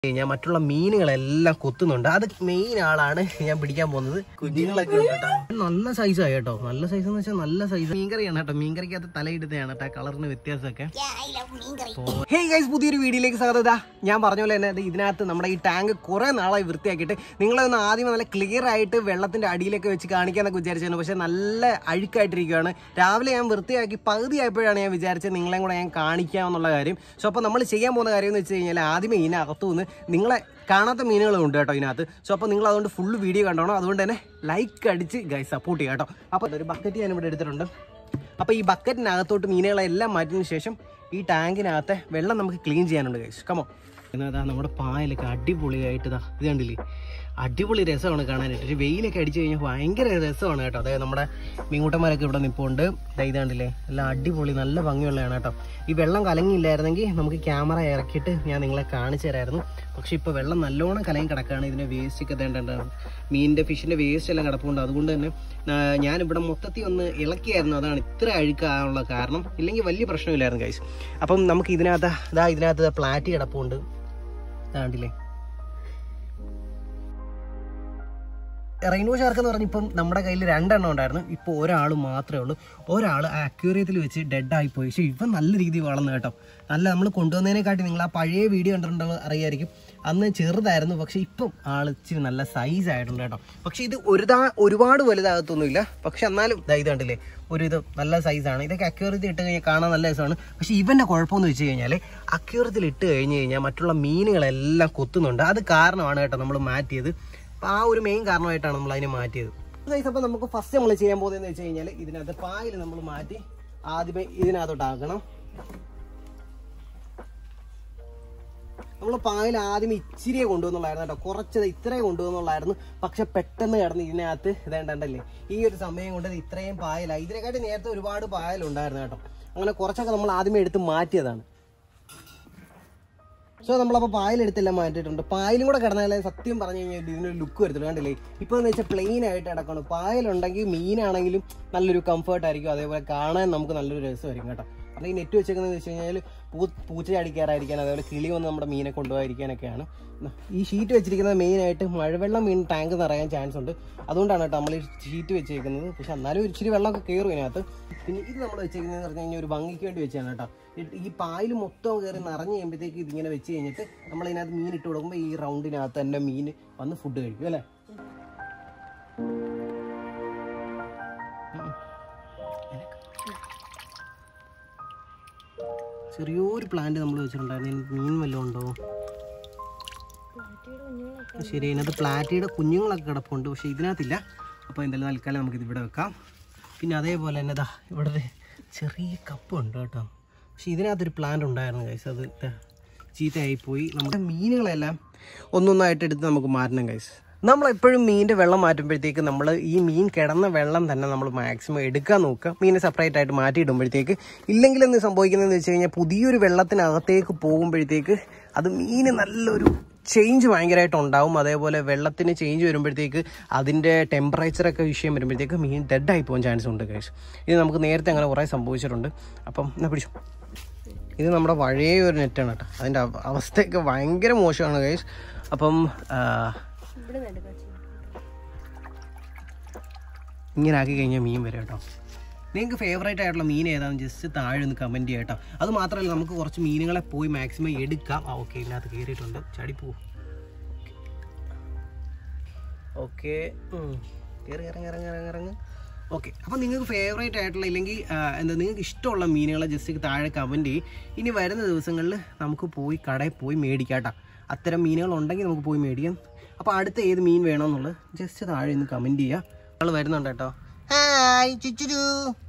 കഴിഞ്ഞാൽ മറ്റുള്ള മീനുകളെല്ലാം കൊത്തുന്നുണ്ട് അത് മെയിൻ ആളാണ് ഞാൻ പിടിക്കാൻ പോകുന്നത് കുഞ്ഞുങ്ങളൊക്കെ ഉണ്ട് കേട്ടോ നല്ല സൈസായി കേട്ടോ നല്ല സൈസ് എന്ന് വെച്ചാൽ നല്ല സൈസ് മീൻകറിയാണ് കേട്ടോ മീൻകറിക്കകത്ത് തലയിടുന്നതാണ് കേട്ടോ കളറിന് വ്യത്യാസമൊക്കെ ഹേ ഗൈസ് പുതിയൊരു വീഡിയോയിലേക്ക് സ്വാഗതം ഇതാ ഞാൻ പറഞ്ഞ പോലെ തന്നെ ദേ ഇതിനകത്ത് നമ്മുടെ ഈ ടാങ്ക് കുറെ നാളായി വൃത്തിയാക്കിയിട്ട് നിങ്ങളെ ഒന്ന് ആദ്യം നല്ല ക്ലിയർ ആയിട്ട് വെള്ളത്തിന്റെ അടിയിലൊക്കെ വെച്ച് കാണിക്കാന്നൊക്കെ വിചാരിച്ചായിരുന്നു പക്ഷെ നല്ല അഴുക്കായിട്ടിരിക്കുകയാണ് രാവിലെ ഞാൻ വൃത്തിയാക്കി പകുതി ആയപ്പോഴാണ് ഞാൻ വിചാരിച്ചത് നിങ്ങളെയും കൂടെ ഞാൻ കാണിക്കാമെന്നുള്ള കാര്യം സോ അപ്പോൾ നമ്മൾ ചെയ്യാൻ പോകുന്ന കാര്യം എന്ന് വെച്ച് കഴിഞ്ഞാൽ ആദ്യമേ ഇതിനകത്തു നിന്ന് നിങ്ങളെ കാണാത്ത മീനുകളും ഉണ്ട് കേട്ടോ ഇതിനകത്ത് സോ അപ്പോൾ നിങ്ങൾ അതുകൊണ്ട് ഫുൾ വീഡിയോ കണ്ടോണം അതുകൊണ്ട് തന്നെ ലൈക്ക് അടിച്ച് ഗൈസ് സപ്പോർട്ട് ചെയ്യാം കേട്ടോ അപ്പോൾ ഒരു ബക്കറ്റ് ഞാൻ ഇവിടെ എടുത്തിട്ടുണ്ട് അപ്പോൾ ഈ ബക്കറ്റിനകത്തോട്ട് മീനുകളെല്ലാം മാറ്റിയതിന് ശേഷം ഈ ടാങ്കിനകത്തെ വെള്ളം നമുക്ക് ക്ലീൻ ചെയ്യാനുണ്ട് ഗൈസ് കമോ എന്നാ നമ്മുടെ പായലൊക്കെ അടിപൊളിയായിട്ട് ഇതാ ഇത് കണ്ടില്ലേ അടിപൊളി രസമാണ് കാണാനായിട്ട് ഒരു വെയിലൊക്കെ അടിച്ചു കഴിഞ്ഞാൽ ഭയങ്കര രസമാണ് കേട്ടോ അതായത് നമ്മുടെ മീൻകൂട്ടന്മാരൊക്കെ ഇവിടെ നിൽപ്പുണ്ട് ദാ ഇത് കണ്ടില്ലേ എല്ലാം അടിപൊളി നല്ല ഭംഗിയുള്ളതാണ് കേട്ടോ ഈ വെള്ളം കലങ്ങിയില്ലായിരുന്നെങ്കിൽ നമുക്ക് ക്യാമറ ഇറക്കിയിട്ട് ഞാൻ നിങ്ങളെ കാണിച്ചു തരായിരുന്നു പക്ഷെ ഇപ്പോൾ വെള്ളം നല്ലോണം കലങ്ങി കിടക്കുകയാണ് ഇതിൻ്റെ വേസ്റ്റ് ഒക്കെ തേണ്ടത് മീനിൻ്റെ ഫിഷിൻ്റെ വേസ്റ്റ് എല്ലാം കിടപ്പുണ്ട് അതുകൊണ്ട് തന്നെ ആ, ഞാനിവിടെ മൊത്തത്തിൽ ഒന്ന് ഇളക്കിയായിരുന്നു അതാണ് ഇത്ര അഴുക്കാനുള്ള കാരണം ഇല്ലെങ്കിൽ വലിയ പ്രശ്നമില്ലായിരുന്നു കൈസ് അപ്പം നമുക്ക് ഇതിനകത്ത് ഇതാ ഇതിനകത്ത് പ്ലാറ്റ് കിടപ്പുണ്ട് ഇതാ കണ്ടില്ലേ റെയിൻബോ ഷാർക്ക് എന്ന് പറഞ്ഞ ഇപ്പം നമ്മുടെ കയ്യിൽ രണ്ടെണ്ണം ഉണ്ടായിരുന്നു ഇപ്പോൾ ഒരാൾ മാത്രമേ ഉള്ളൂ ഒരാൾ ആ അക്യൂറിയത്തിൽ വെച്ച് ഡെഡ് ആയിപ്പോയി പക്ഷേ ഇവൻ നല്ല രീതിയിൽ വളർന്നു കേട്ടോ നല്ല നമ്മൾ കൊണ്ടുവന്നതിനെക്കാട്ടി നിങ്ങൾ ആ പഴയ വീഡിയോ കണ്ടിട്ടുണ്ടോ അറിയായിരിക്കും അന്ന് ചെറുതായിരുന്നു പക്ഷേ ഇപ്പം ആൾ ഇച്ചിരി നല്ല സൈസ് ആയിട്ടുണ്ട് കേട്ടോ പക്ഷേ ഇത് ഒരുതാ ഒരുപാട് വലുതാകത്തൊന്നുമില്ല പക്ഷെ എന്നാലും ദാ ഇത് കണ്ടില്ലേ ഒരു ഇത് നല്ല സൈസാണ് ഇതൊക്കെ അക്യൂറിയത്തിൽ ഇട്ട് കഴിഞ്ഞാൽ കാണാൻ നല്ല രസമാണ് പക്ഷേ ഇവൻ്റെ കുഴപ്പമെന്ന് വെച്ച് കഴിഞ്ഞാൽ അക്യൂറിയത്തിൽ ഇട്ട് കഴിഞ്ഞ് കഴിഞ്ഞാൽ മറ്റുള്ള മീനുകളെല്ലാം കൊത്തുന്നുണ്ട് അത് കാരണമാണ് കേട്ടോ നമ്മൾ മാറ്റിയത് അപ്പൊ ആ ഒരു മെയിൻ കാരണമായിട്ടാണ് നമ്മൾ അതിനെ മാറ്റിയത് ഗൈസ് അപ്പോൾ നമുക്ക് ഫസ്റ്റ് നമ്മൾ ചെയ്യാൻ പോകുന്നതെന്ന് വെച്ച് കഴിഞ്ഞാൽ ഇതിനകത്ത് പായൽ നമ്മൾ മാറ്റി ആദ്യമേ ഇതിനകത്തോട്ട് ആക്കണം നമ്മൾ പായൽ ആദ്യം ഇച്ചിരിയെ കൊണ്ടുവന്നുള്ളായിരുന്നു കേട്ടോ കുറച്ചത് ഇത്രയും കൊണ്ടുവന്നുള്ളായിരുന്നു പക്ഷെ പെട്ടെന്ന് കിടന്ന് ഇതിനകത്ത് ഇതേണ്ടല്ലേ ഈ ഒരു സമയം കൊണ്ട് ഇത് ഇത്രയും പായലായി ഇതിനെക്കാട്ടി നേരത്തെ ഒരുപാട് പായലുണ്ടായിരുന്നു കേട്ടോ അങ്ങനെ കുറച്ചൊക്കെ നമ്മൾ ആദ്യമേ എടുത്ത് മാറ്റിയതാണ് സോ നമ്മളപ്പോൾ പായലെടുത്തെല്ലാം മാറ്റിയിട്ടുണ്ട് പായലും കൂടെ കിടന്നാലേ സത്യം പറഞ്ഞു കഴിഞ്ഞാൽ ഇതിനൊരു ലുക്ക് വരത്തുള്ളൂ കണ്ടില്ലേ ഇപ്പോൾ എന്ന് വെച്ചാൽ പ്ലെയിൻ ആയിട്ട് കിടക്കണം പായലുണ്ടെങ്കിൽ മീനാണെങ്കിലും നല്ലൊരു കംഫർട്ട് ആയിരിക്കും അതേപോലെ കാണാൻ നമുക്ക് നല്ലൊരു രസമായിരിക്കും കേട്ടോ അപ്പോൾ ഈ നെറ്റ് വെച്ചേക്കുന്നത് വെച്ച് കഴിഞ്ഞാൽ പൂ പൂച്ച ചാടിക്കാറായിരിക്കാൻ അതേപോലെ കിളി വന്ന് നമ്മുടെ മീനെ കൊണ്ടുപോകാതിരിക്കാനൊക്കെയാണ് ഈ ഷീറ്റ് വെച്ചിരിക്കുന്നത് മെയിനായിട്ട് മഴവെള്ളം മീൻ ടാങ്ക് നിറയാൻ ചാൻസ് ഉണ്ട് അതുകൊണ്ടാണ് കേട്ടോ നമ്മൾ ഈ ഷീറ്റ് വെച്ചേക്കുന്നത് പക്ഷെ എന്നാലും ഒരു ഇച്ചിരി വെള്ളമൊക്കെ കയറും ഇതിനകത്ത് പിന്നെ ഇത് നമ്മൾ വെച്ചേക്കുന്നത് പറഞ്ഞു കഴിഞ്ഞാൽ ഒരു ഭംഗിക്ക് വേണ്ടി വെച്ചാണ് കേട്ടോ ഈ- ഈ പായൽ മൊത്തം കയറി നിറഞ്ഞ് കഴിയുമ്പോഴത്തേക്ക് ഇതിങ്ങനെ വെച്ച് കഴിഞ്ഞിട്ട് നമ്മൾ ഇതിനകത്ത് മീൻ ഇട്ട് കൊടുക്കുമ്പോൾ ഈ റൗണ്ടിനകത്ത് തന്നെ മീൻ വന്ന് ഫുഡ് കഴിക്കും അല്ലേ ചെറിയൊരു പ്ലാന്റ് നമ്മൾ വെച്ചിട്ടുണ്ടായിരുന്നു ഇതിന് മീൻ വല്ലതും ഉണ്ടോ ശരി ഇതിനകത്ത് പ്ലാറ്റിയുടെ കുഞ്ഞുങ്ങളൊക്കെ കിടപ്പുണ്ട് പക്ഷെ ഇതിനകത്തില്ല അപ്പോൾ എന്തായാലും തൽക്കാലം നമുക്കിത് ഇവിടെ വെക്കാം പിന്നെ അതേപോലെ തന്നെ ദാ ഇവിടെ ഒരു ചെറിയ കപ്പ് ഉണ്ട് കേട്ടോ പക്ഷെ ഇതിനകത്തൊരു പ്ലാന്റ് ഉണ്ടായിരുന്നു കൈസ് അത് ദാ ചീത്തയായിപ്പോയി നമ്മുടെ മീനുകളെല്ലാം ഒന്നൊന്നായിട്ട് എടുത്ത് നമുക്ക് മാറ്റണം കൈസ് നമ്മൾ എപ്പോഴും മീനിൻ്റെ വെള്ളം മാറ്റുമ്പോഴത്തേക്ക് നമ്മൾ ഈ മീൻ കിടന്ന വെള്ളം തന്നെ നമ്മൾ മാക്സിമം എടുക്കാൻ നോക്കുക മീനെ സെപ്പറേറ്റ് ആയിട്ട് മാറ്റിയിടുമ്പോഴത്തേക്ക് ഇല്ലെങ്കിൽ എന്ത് സംഭവിക്കുന്നതെന്ന് വെച്ച് കഴിഞ്ഞാൽ പുതിയൊരു വെള്ളത്തിനകത്തേക്ക് പോകുമ്പോഴത്തേക്ക് അത് മീന് നല്ലൊരു ചേഞ്ച് ഭയങ്കരമായിട്ട് ഉണ്ടാവും അതേപോലെ വെള്ളത്തിന് ചേഞ്ച് വരുമ്പോഴത്തേക്ക് അതിൻ്റെ ടെമ്പറേച്ചറൊക്കെ വിഷയം വരുമ്പോഴത്തേക്ക് മീൻ ഡെഡായി പോകാൻ ചാൻസ് ഉണ്ട് കേസ് ഇത് നമുക്ക് നേരത്തെ അങ്ങനെ കുറേ സംഭവിച്ചിട്ടുണ്ട് അപ്പം എന്നാ പിടിച്ചു ഇത് നമ്മുടെ പഴയ ഒരു നെറ്റാണ് കേട്ടോ അതിൻ്റെ അവ- അവസ്ഥയൊക്കെ ഭയങ്കര മോശമാണ് കേസ് അപ്പം ആ, ഇങ്ങനെ ആക്കി കഴിഞ്ഞാൽ മീൻ വരും കേട്ടോ നിങ്ങൾക്ക് ഫേവറേറ്റ് ആയിട്ടുള്ള മീൻ ഏതാണെന്ന് ജസ്റ്റ് താഴെ ഒന്ന് കമൻറ്റ് ചെയ്യാം കേട്ടോ അത് മാത്രമല്ല നമുക്ക് കുറച്ച് മീനുകളെ പോയി മാക്സിമം എടുക്കാം ആ ഓക്കെ ഇതിനകത്ത് കയറിയിട്ടുണ്ട് ചാടി പോവും ഓക്കെ കയറി ഇറങ്ങി ഇറങ്ങി ഇറങ്ങി ഇറങ്ങി ഓക്കെ അപ്പോൾ നിങ്ങൾക്ക് ഫേവറേറ്റ് ആയിട്ടുള്ള ഇല്ലെങ്കിൽ ആ, എന്താ നിങ്ങൾക്ക് ഇഷ്ടമുള്ള മീനുകളെ ജസ്റ്റ് താഴെ കമൻറ്റ് ചെയ്യും ഇനി വരുന്ന ദിവസങ്ങളിൽ നമുക്ക് പോയി കടയിൽ പോയി മേടിക്കാം കേട്ടോ അത്തരം മീനുകൾ ഉണ്ടെങ്കിൽ നമുക്ക് പോയി മേടിക്കാം അപ്പോൾ അടുത്ത ഏത് മീൻ വേണമെന്നുള്ളത് ജസ്റ്റ് താഴെ ഒന്ന് കമൻറ്റ് ചെയ്യുക ആൾ വരുന്നുണ്ട് കേട്ടോ ഹായ് ചുച്ചുരു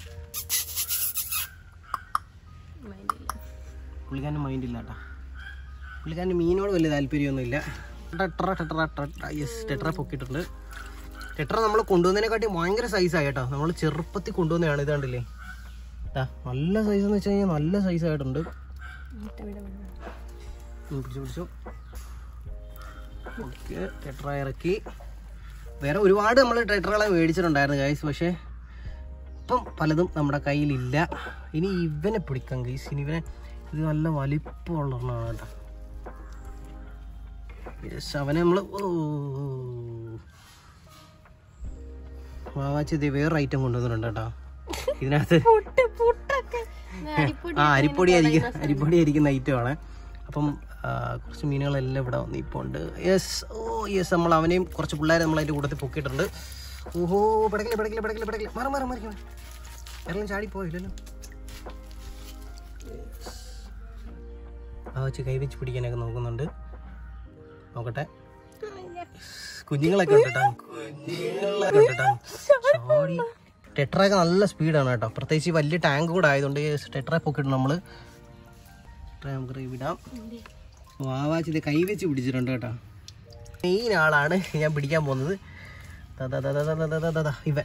പുള്ളിക്കാരന് മൈൻഡ് ഇല്ല കേട്ടോ പുള്ളിക്കാരന് മീനോട് വലിയ താല്പര്യമൊന്നുമില്ല ടെട്ര ടെട്ര യെസ് ടെട്ര പൊക്കിയിട്ടുണ്ട് ടെട്ര നമ്മൾ കൊണ്ടുവന്നതിനെക്കാട്ടി ഭയങ്കര സൈസായി കേട്ടോ നമ്മൾ ചെറുപ്പത്തിൽ കൊണ്ടുവന്നതാണ് ഇത് കണ്ടില്ലേ ദാ, നല്ല സൈസ് എന്ന് വെച്ച് കഴിഞ്ഞാൽ നല്ല സൈസ് ആയിട്ടുണ്ട് ഉം, പിടിച്ചു പിടിച്ചു ഓക്കെ ടെട്ര ഇറക്കി വേറെ ഒരുപാട് നമ്മൾ ടെട്രകളെ മേടിച്ചിട്ടുണ്ടായിരുന്നു ഗൈസ് പക്ഷേ ഇപ്പം പലതും നമ്മുടെ കയ്യിലില്ല ഇനി ഇവനെ പിടിക്കാം ഗൈസ് ഇനി ഇവനെ ഇത് നല്ല വലിപ്പമുള്ള ഒരെണ്ണമാണ് കേട്ടോ യെസ് അവനെ നമ്മൾ വാവാച്ചി ഇത് വേറെ ഐറ്റം കൊണ്ടുവന്നിട്ടുണ്ട് കേട്ടോ ഇതിനകത്ത് പുട്ട് പുട്ടൊക്കെ അരിപ്പൊടി ആ അരിപ്പൊടി ആയിരിക്കും അരിപ്പൊടി ആയിരിക്കുന്ന ഐറ്റമാണ് അപ്പം ആ, കുറച്ച് മീനുകളെല്ലാം ഇവിടെ വന്ന് ഇപ്പോൾ ഉണ്ട് യെസ് ഓ യെസ് നമ്മൾ അവനെയും കുറച്ച് പിള്ളേരെ നമ്മൾ അതിൻ്റെ കൂട്ടത്തിൽ പൊക്കിയിട്ടുണ്ട് ഓഹോ പടക്കില്ല പടക്കില്ല പടക്കില്ല പടക്കില്ല മാറി മാറി മാറി എല്ലാം ചാടിപ്പോയില്ലല്ലോ ആ വെച്ച് കൈ വെച്ച് പിടിക്കാനൊക്കെ നോക്കുന്നുണ്ട് നോക്കട്ടെ കുഞ്ഞുങ്ങളൊക്കെ ഉണ്ട് കേട്ടോ കുഞ്ഞുങ്ങളൊക്കെ ഉണ്ട് കേട്ടോ ചാടി ടെട്രയൊക്കെ നല്ല സ്പീഡാണ് കേട്ടോ പ്രത്യേകിച്ച് ഈ വലിയ ടാങ്ക് കൂടെ ആയതുകൊണ്ട് ടെട്ര പൊക്കിട്ട് നമ്മൾ നമുക്ക് റിവ് ഇടാം വാവാച്ച് ഇത് കൈ വെച്ച് പിടിച്ചിട്ടുണ്ട് കേട്ടോ മെയിൻ ആളാണ് ഞാൻ പിടിക്കാൻ പോകുന്നത് ദാ ദാ ദാ ദാ ദാ ദാ ദാ ദാ ദാ ഇവൻ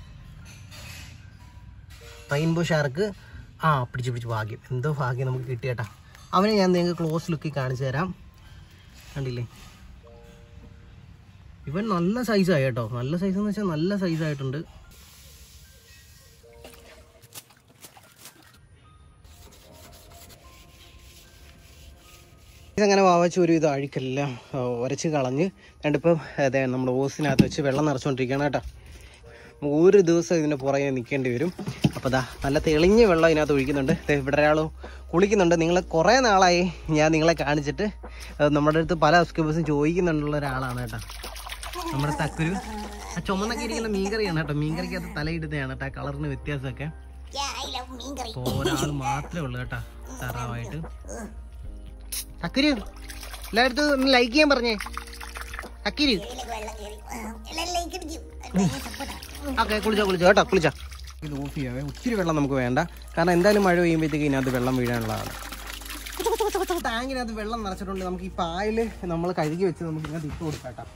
റെയിൻബോ ഷാർക്ക് ആ പിടിച്ച് പിടിച്ച് ഭാഗ്യം എന്തോ ഭാഗ്യം നമുക്ക് കിട്ടിയേട്ടാ അവനെ ഞാൻ നിങ്ങൾക്ക് ക്ലോസ് ലുക്കിൽ കാണിച്ചു തരാം കണ്ടില്ലേ ഇവൻ നല്ല സൈസായി കേട്ടോ നല്ല സൈസ് എന്ന് വെച്ചാൽ നല്ല സൈസായിട്ടുണ്ട് ഇതങ്ങനെ വാവച്ച് ഒരു ഇത് അഴുക്കെല്ലാം ആ, ഉരച്ച് കളഞ്ഞ് രണ്ടിപ്പം അതെ നമ്മൾ ഓസിനകത്ത് വെച്ച് വെള്ളം നിറച്ചുകൊണ്ടിരിക്കുകയാണ് കേട്ടോ ഒരു ദിവസം ഇതിൻ്റെ പുറകെ നിൽക്കേണ്ടി വരും അപ്പോൾ ദാ നല്ല തെളിഞ്ഞ വെള്ളം ഇതിനകത്ത് ഒഴിക്കുന്നുണ്ട് ദേ ഇവിടെ ഒരാൾ കുളിക്കുന്നുണ്ട് നിങ്ങൾ കുറേ നാളായി ഞാൻ നിങ്ങളെ കാണിച്ചിട്ട് അത് നമ്മുടെ അടുത്ത് പല സബ്സ്ക്രൈബേഴ്സും ചോദിക്കുന്നുണ്ടുള്ള ഒരാളാണ് കേട്ടോ നമ്മുടെ തക്കുരു ആ ചുമന്നൊക്കെ ഇരിക്കുന്ന മീൻകറിയാണ് കേട്ടോ മീൻകറിക്കകത്ത് തലയിടുന്നതാണ് കേട്ടോ ആ കളറിന് വ്യത്യാസമൊക്കെ അപ്പോൾ ഒരാൾ മാത്രമേ ഉള്ളൂ കേട്ടോ താറാവായിട്ട് അക്കിരു എല്ലായിടത്തും ഒന്ന് ലൈക്ക് ചെയ്യാൻ പറഞ്ഞേ അക്കിരു ഓക്കെ കുളിച്ചോ കുളിച്ചോ കേട്ടോ കുളിച്ചോ ഇത് ഓഫ് ചെയ്യാവേ ഒത്തിരി വെള്ളം നമുക്ക് വേണ്ട കാരണം എന്തായാലും മഴ പെയ്യുമ്പോഴത്തേക്ക് ഇതിനകത്ത് വെള്ളം വീഴാനുള്ളതാണ് ടാങ്കിനകത്ത് വെള്ളം നിറച്ചിട്ടുണ്ട് നമുക്ക് ഈ പായൽ നമ്മൾ കഴുകി വെച്ച് നമുക്ക് ഇതിനകത്ത് ഇട്ട് കൊടുക്കാം കേട്ടോ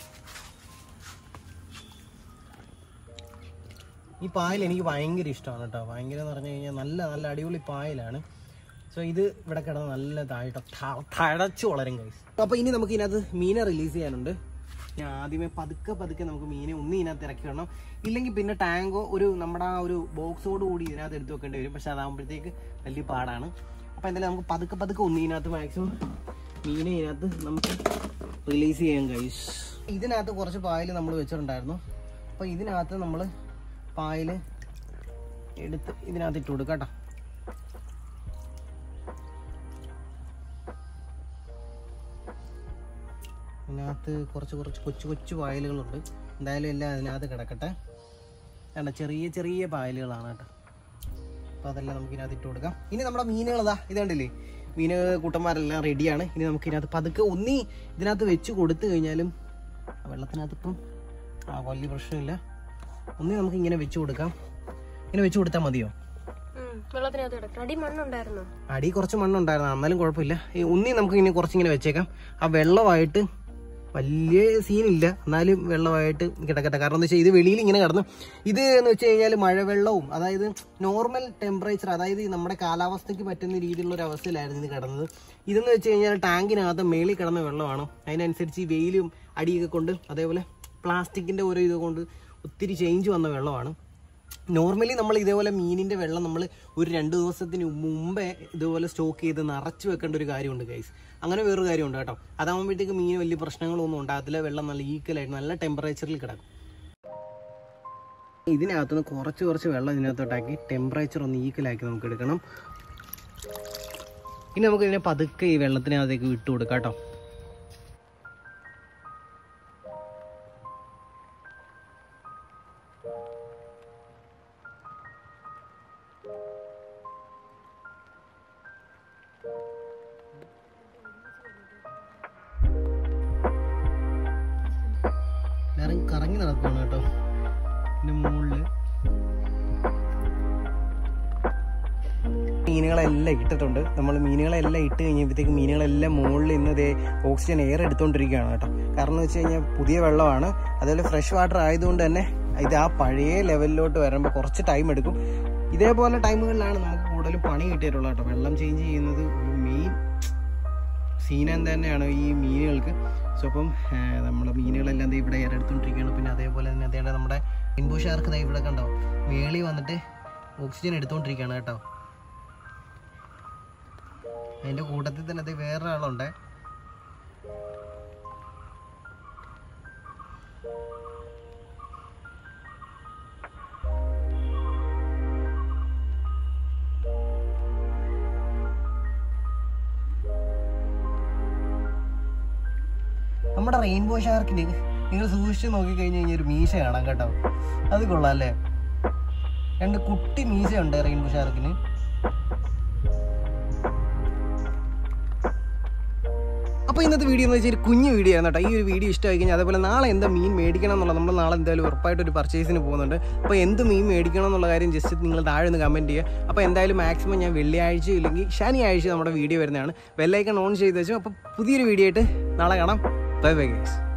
ഈ പായൽ എനിക്ക് ഭയങ്കര ഇഷ്ടമാണ് കേട്ടോ ഭയങ്കര എന്ന് പറഞ്ഞു കഴിഞ്ഞാൽ നല്ല നല്ല അടിപൊളി പായലാണ് സോ ഇത് ഇവിടെ കിടന്ന് നല്ല താഴെ തഴച്ചു വളരും കൈസ് അപ്പോൾ ഇനി നമുക്ക് ഇതിനകത്ത് മീനെ റിലീസ് ചെയ്യാനുണ്ട് ഞാൻ ആദ്യമേ പതുക്കെ പതുക്കെ നമുക്ക് മീനെ ഒന്ന് ഇതിനകത്ത് ഇറക്കി വിടണം ഇല്ലെങ്കിൽ പിന്നെ ടാങ്കോ ഒരു നമ്മുടെ ആ ഒരു ബോക്സോട് കൂടി ഇതിനകത്ത് എടുത്ത് വെക്കേണ്ടി വരും പക്ഷെ അതാകുമ്പോഴത്തേക്ക് വലിയ പാടാണ് അപ്പോൾ എന്തായാലും നമുക്ക് പതുക്കെ പതുക്കെ ഒന്ന് ഇതിനകത്ത് മാക്സിമം മീനെ ഇതിനകത്ത് നമുക്ക് റിലീസ് ചെയ്യാൻ കൈസ് ഇതിനകത്ത് കുറച്ച് പായൽ നമ്മൾ വെച്ചിട്ടുണ്ടായിരുന്നു അപ്പോൾ ഇതിനകത്ത് നമ്മൾ പായൽ എടുത്ത് ഇതിനകത്ത് ഇട്ട് കൊടുക്കാം കേട്ടോ ഇതിനകത്ത് കുറച്ച് കുറച്ച് കൊച്ചു കൊച്ചു പായലുകളുണ്ട് എന്തായാലും എല്ലാം അതിനകത്ത് കിടക്കട്ടെ വേണ്ട ചെറിയ ചെറിയ പായലുകളാണ് കേട്ടോ അപ്പോൾ അതെല്ലാം നമുക്ക് ഇതിനകത്ത് ഇട്ട് കൊടുക്കാം ഇനി നമ്മുടെ മീനുകൾ ഇതാ ഇത് കണ്ടില്ലേ മീന് കൂട്ടന്മാരെല്ലാം റെഡിയാണ് ഇനി നമുക്ക് ഇതിനകത്ത് പതുക്കെ ഒന്നി ഇതിനകത്ത് വെച്ച് കൊടുത്തു കഴിഞ്ഞാലും ആ വെള്ളത്തിനകത്ത് ഇപ്പം ആ വലിയ പ്രശ്നമില്ല ഒന്നി നമുക്ക് ഇങ്ങനെ വെച്ച് കൊടുക്കാം ഇങ്ങനെ വെച്ച് കൊടുത്താൽ മതിയോ ഉം, വെള്ളത്തിനകത്ത് കിടക്കണം അടി മണ്ണുണ്ടായിരുന്നോ അടി കുറച്ച് മണ്ണുണ്ടായിരുന്നു എന്നാലും കുഴപ്പമില്ല ഈ ഉന്നി നമുക്ക് ഇനി കുറച്ചിങ്ങനെ വെച്ചേക്കാം ആ വെള്ളമായിട്ട് വലിയ സീനില്ല എന്നാലും വെള്ളമായിട്ട് കിടക്കട്ടെ കാരണം എന്താ വെച്ചാൽ ഇത് വെളിയിൽ ഇങ്ങനെ കിടന്നു ഇത് എന്ന് വെച്ച് കഴിഞ്ഞാൽ മഴവെള്ളവും അതായത് നോർമൽ ടെമ്പറേച്ചർ അതായത് ഈ നമ്മുടെ കാലാവസ്ഥയ്ക്ക് പറ്റുന്ന രീതിയിലുള്ള ഒരു അവസ്ഥയിലായിരുന്നു ഇത് കിടന്നത് ഇതെന്ന് വെച്ച് കഴിഞ്ഞാൽ ടാങ്കിനകത്ത് മേളിൽ കിടന്ന വെള്ളമാണ് അതിനനുസരിച്ച് ഈ വെയിലും അടിയൊക്കെ കൊണ്ട് അതേപോലെ പ്ലാസ്റ്റിക്കിൻ്റെ ഓരോ ഇത് കൊണ്ട് ഒത്തിരി ചേഞ്ച് വന്ന വെള്ളമാണ് നോർമലി നമ്മൾ ഇതേപോലെ മീനിന്റെ വെള്ളം നമ്മൾ ഒരു രണ്ട് ദിവസത്തിന് മുമ്പേ ഇതുപോലെ സ്റ്റോക്ക് ചെയ്ത് നിറച്ച് വെക്കേണ്ട ഒരു കാര്യമുണ്ട് ഗൈസ് അങ്ങനെ വേറൊരു കാര്യമുണ്ട് കേട്ടോ അതാകുമ്പോഴത്തേക്ക് മീൻ വലിയ പ്രശ്നങ്ങളൊന്നും ഉണ്ടാകത്തില്ല വെള്ളം നല്ല ഈക്വലായിട്ട് നല്ല ടെമ്പറേച്ചറിൽ കിടക്കും ഇതിനകത്തുനിന്ന് കുറച്ച് കുറച്ച് വെള്ളം ഇതിനകത്തോട്ടാക്കി ടെമ്പറേച്ചർ ഒന്ന് ഈക്വലാക്കി നമുക്ക് എടുക്കണം ഇനി നമുക്ക് ഇതിനെ പതുക്കെ ഈ വെള്ളത്തിനകത്തേക്ക് വിട്ടു കൊടുക്കാം കേട്ടോ ഇറങ്ങി കറങ്ങി നടക്കുകയാണ് കേട്ടോ ഇതിന്റെ മുകളില് മീനുകളെല്ലാം ഇട്ടിട്ടുണ്ട് നമ്മൾ മീനുകളെല്ലാം ഇട്ട് കഴിഞ്ഞപ്പോഴത്തേക്ക് മീനുകളെല്ലാം മുകളിൽ ഇന്ന് ഇതേ ഓക്സിജൻ എയർ എടുത്തുകൊണ്ടിരിക്കുകയാണ് കേട്ടോ കാരണം എന്ന് വെച്ച് കഴിഞ്ഞാൽ പുതിയ വെള്ളമാണ് അതുപോലെ ഫ്രഷ് വാട്ടർ ആയതുകൊണ്ട് തന്നെ ഇത് ആ പഴയ ലെവലിലോട്ട് വരുമ്പോൾ കുറച്ച് ടൈം എടുക്കും ഇതേപോലെ ടൈമുകളിലാണ് നമുക്ക് കൂടുതലും പണി കിട്ടിയിട്ടുള്ളത് കേട്ടോ വെള്ളം ചേഞ്ച് ചെയ്യുന്നത് ഒരു മെയിൻ സീൻ തന്നെയാണ് ഈ മീനുകൾക്ക് സോ അപ്പം നമ്മുടെ മീനുകളെല്ലാം ദേ ഇവിടെ എടുത്തുകൊണ്ടിരിക്കുകയാണ് പിന്നെ അതേപോലെ തന്നെ അതേണ്ട നമ്മുടെ ഇൻബോ ഷാർക്ക് ദേ ഇവിടെ കണ്ടോ മേളി വന്നിട്ട് ഓക്സിജൻ എടുത്തുകൊണ്ടിരിക്കുകയാണ് കേട്ടോ അതിൻ്റെ കൂട്ടത്തിൽ തന്നെ അത് വേറൊരാളുണ്ട് നമ്മുടെ റെയിൻബോ ഷാർക്കിന് നിങ്ങൾ സൂക്ഷിച്ച് നോക്കി കഴിഞ്ഞ് കഴിഞ്ഞാൽ ഒരു മീശ കാണാം കേട്ടോ അത് കൊള്ളാം അല്ലേ രണ്ട് കുട്ടി മീശയുണ്ട് റെയിൻബോ ഷാർക്കിന് അപ്പോൾ ഇന്നത്തെ വീഡിയോ എന്ന് വെച്ചാൽ ഒരു കുഞ്ഞു വീഡിയോ ആണ് കേട്ടോ ഈ ഒരു വീഡിയോ ഇഷ്ടമായി കഴിഞ്ഞാൽ അതേപോലെ നാളെ എന്താ മീൻ മേടിക്കണം എന്നുള്ളത് നമ്മൾ നാളെ എന്തായാലും ഉറപ്പായിട്ട് ഒരു പർച്ചേസിന് പോകുന്നുണ്ട് അപ്പോൾ എന്ത് മീൻ മേടിക്കണം എന്നുള്ള കാര്യം ജസ്റ്റ് നിങ്ങൾ താഴെ ഒന്ന് കമൻറ്റ് ചെയ്യുക അപ്പോൾ എന്തായാലും മാക്സിമം ഞാൻ വെള്ളിയാഴ്ച ഇല്ലെങ്കിൽ ശനിയാഴ്ച നമ്മുടെ വീഡിയോ വരുന്നതാണ് ബെല്ലൈക്കൺ ഓൺ ചെയ്ത് വെച്ചു അപ്പോൾ പുതിയൊരു വീഡിയോ ആയിട്ട് നാളെ കാണാം ബൈ ബൈ ഗൈസ്